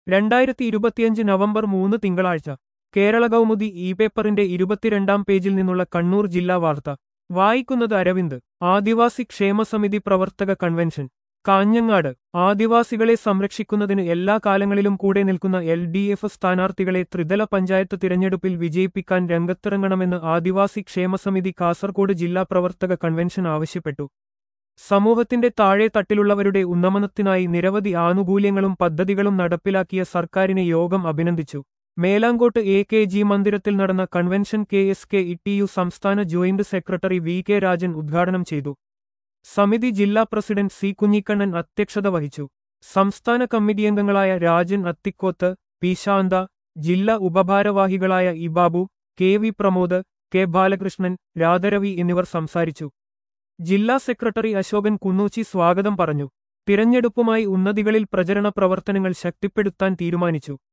രണ്ടായിരത്തി ഇരുപത്തിയഞ്ച് നവംബർ മൂന്ന് തിങ്കളാഴ്ച കേരള കൗമുദി ഇ പേപ്പറിന്റെ ഇരുപത്തിരണ്ടാം പേജിൽ നിന്നുള്ള കണ്ണൂർ ജില്ലാ വാർത്ത വായിക്കുന്നത് അരവിന്ദ് ആദിവാസി ക്ഷേമസമിതി പ്രവർത്തക കൺവെൻഷൻ കാഞ്ഞങ്ങാട് ആദിവാസികളെ സംരക്ഷിക്കുന്നതിന് എല്ലാ കാലങ്ങളിലും കൂടെ നിൽക്കുന്ന എൽ ഡി എഫ് സ്ഥാനാർത്ഥികളെ ത്രിതല പഞ്ചായത്ത് തിരഞ്ഞെടുപ്പിൽ വിജയിപ്പിക്കാൻ രംഗത്തിറങ്ങണമെന്ന് ആദിവാസി ക്ഷേമസമിതി കാസർകോട് ജില്ലാ പ്രവർത്തക കൺവെൻഷൻ ആവശ്യപ്പെട്ടു സമൂഹത്തിന്റെ താഴെ തട്ടിലുള്ളവരുടെ ഉന്നമനത്തിനായി നിരവധി ആനുകൂല്യങ്ങളും പദ്ധതികളും നടപ്പിലാക്കിയ സർക്കാരിനെ യോഗം അഭിനന്ദിച്ചു മേലാങ്കോട്ട് എ കെ ജി മന്ദിരത്തിൽ നടന്ന convention K S K E സംസ്ഥാന joint secretary V K Rajan ഉദ്ഘാടനം ചെയ്തു സമിതി ജില്ലാ പ്രസിഡന്റ് സി കുഞ്ഞിക്കണ്ണൻ അധ്യക്ഷത വഹിച്ചു സംസ്ഥാന കമ്മിറ്റി അംഗങ്ങളായ രാജൻ അത്തിക്കോത്ത് പി ശാന്ത ജില്ലാ ഉപഭാരവാഹികളായ E Babu K V Pramod K Balakrishnan Radharavi എന്നിവർ സംസാരിച്ചു ജില്ലാ സെക്രട്ടറി അശോകൻ കുന്നൂച്ചി സ്വാഗതം പറഞ്ഞു തിരഞ്ഞെടുപ്പുമായി ഉന്നതികളിൽ പ്രചരണ പ്രവർത്തനങ്ങൾ ശക്തിപ്പെടുത്താൻ തീരുമാനിച്ചു